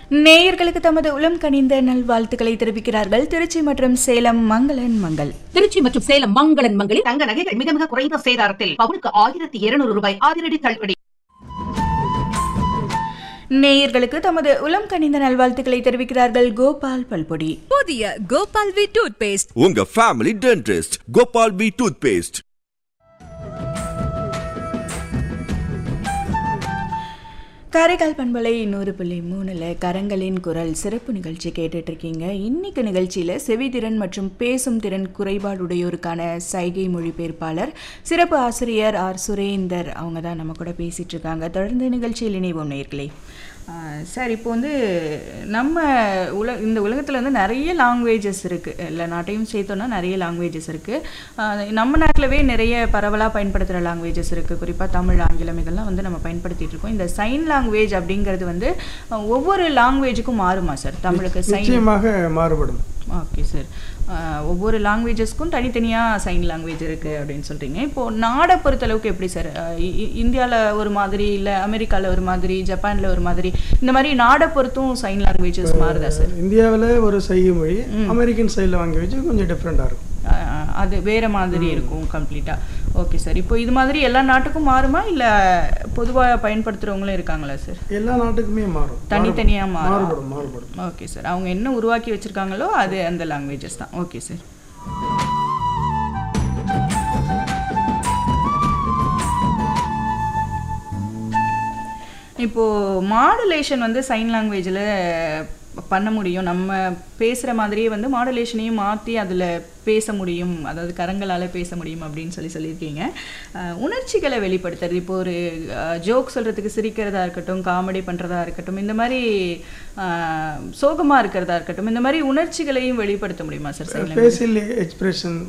நேயர்களுக்கு தமது உளம் கனிந்த நல்வாழ்த்துக்களை தெரிவிக்கிறார்கள் திருச்சி மற்றும் சேலம் மங்களன் மங்கள் திருச்சி மற்றும் சேலம் மங்களன் மங்களில் தங்க நகைகள் மிக மிக குறைந்த சேதாரத்தில் பவுனுக்கு ஆயிரத்தி இருநூறு ரூபாய் அதிரடி தள்ளுபடி நேயர்களுக்கு தமது உளம் கனிந்த நல்வாழ்த்துக்களை தெரிவிக்கிறார்கள் கோபால் பல்பொடி புதிய கோபால் வி டூத் பேஸ்ட் உங்க family dentist Gopal B toothpaste Karaikal பண்பலை நூறு புள்ளி மூணுல கரங்களின் குரல் சிறப்பு நிகழ்ச்சி கேட்டுட்டு இருக்கீங்க இன்னைக்கு நிகழ்ச்சியில செவித்திறன் மற்றும் பேசும் திறன் குறைபாடுடையோருக்கான சைகை மொழிபெயர்ப்பாளர் சிறப்பு ஆசிரியர் ஆர் சுரேந்தர் அவங்க தான் நம்ம கூட பேசிட்டு இருக்காங்க தொடர்ந்து நிகழ்ச்சியில் இணைவோம் நேர்களே சார் இப்போ வந்து நம்ம உல இந்த உலகத்தில் வந்து நிறைய லாங்குவேஜஸ் இருக்குது எல்லா நாட்டையும் சேர்த்தோன்னா நிறைய லாங்குவேஜஸ் இருக்குது நம்ம நாட்டிலவே நிறைய பரவலாக பயன்படுத்துகிற லாங்குவேஜஸ் இருக்குது குறிப்பாக தமிழ் ஆங்கிலம் இதெல்லாம் வந்து நம்ம பயன்படுத்திட்டு இருக்கோம் இந்த சைன் லாங்குவேஜ் அப்படிங்கிறது வந்து அஹ், ஒவ்வொரு லாங்குவேஜுக்கும் மாறுமா சார் தமிழுக்கு சைன் நிச்சயமாக மாறுபடும் ஓகே சார் ஒவ்வொரு லாங்குவேஜஸ்க்கும் தனித்தனியாக சைன் லாங்குவேஜ் இருக்குது அப்படின்னு சொல்கிறீங்க இப்போது நாடை பொறுத்தளவுக்கு எப்படி சார் இந்தியாவில் ஒரு மாதிரி இல்லை அமெரிக்காவில் ஒரு மாதிரி ஜப்பானில் ஒரு மாதிரி இந்த மாதிரி நாடை பொறுத்தும் சைன் லாங்குவேஜஸ் மாறுதா சார் இந்தியாவில் ஒரு செய்கை மொழி அமெரிக்கன் சைடில் வாங்கி வச்சு கொஞ்சம் டிஃப்ரெண்ட்டாக இருக்கும் அஹ், அது வேற மாதிரி இருக்கும் கம்ப்ளீட்டாக ஓகே சார் இப்போ இது மாதிரி எல்லா நாட்டுக்கும் மாறுமா இல்லை பொதுவாக பயன்படுத்துகிறவங்களும் இருக்காங்களா சார் எல்லா நாட்டுக்குமே மாறும் தனித்தனியா மாறும். மாறுபடும் மாறுபடும் ஓகே சார் அவங்க என்ன உருவாக்கி வச்சிருக்காங்களோ அது அந்த லாங்குவேஜஸ் தான் ஓகே சார் இப்போது மாடுலேஷன் வந்து சைன் லாங்குவேஜில் பண்ண முடியும் நம்ம பேசுகிற மாதிரியே வந்து மாடுலேஷனையும் மாற்றி அதில் பேச முடியும் அதாவது கரங்களால் பேச முடியும் அப்படின்னு சொல்லி சொல்லியிருக்கீங்க அஹ், உணர்ச்சிகளை வெளிப்படுத்துறது இப்போ ஒரு ஜோக் சொல்கிறதுக்கு சிரிக்கிறதா இருக்கட்டும் காமெடி பண்ணுறதா இருக்கட்டும் இந்த மாதிரி சோகமாக இருக்கிறதா இருக்கட்டும் இந்த மாதிரி உணர்ச்சிகளையும் வெளிப்படுத்த முடியுமா சார் சைன் ஃபேஷியல் எக்ஸ்பிரஷன்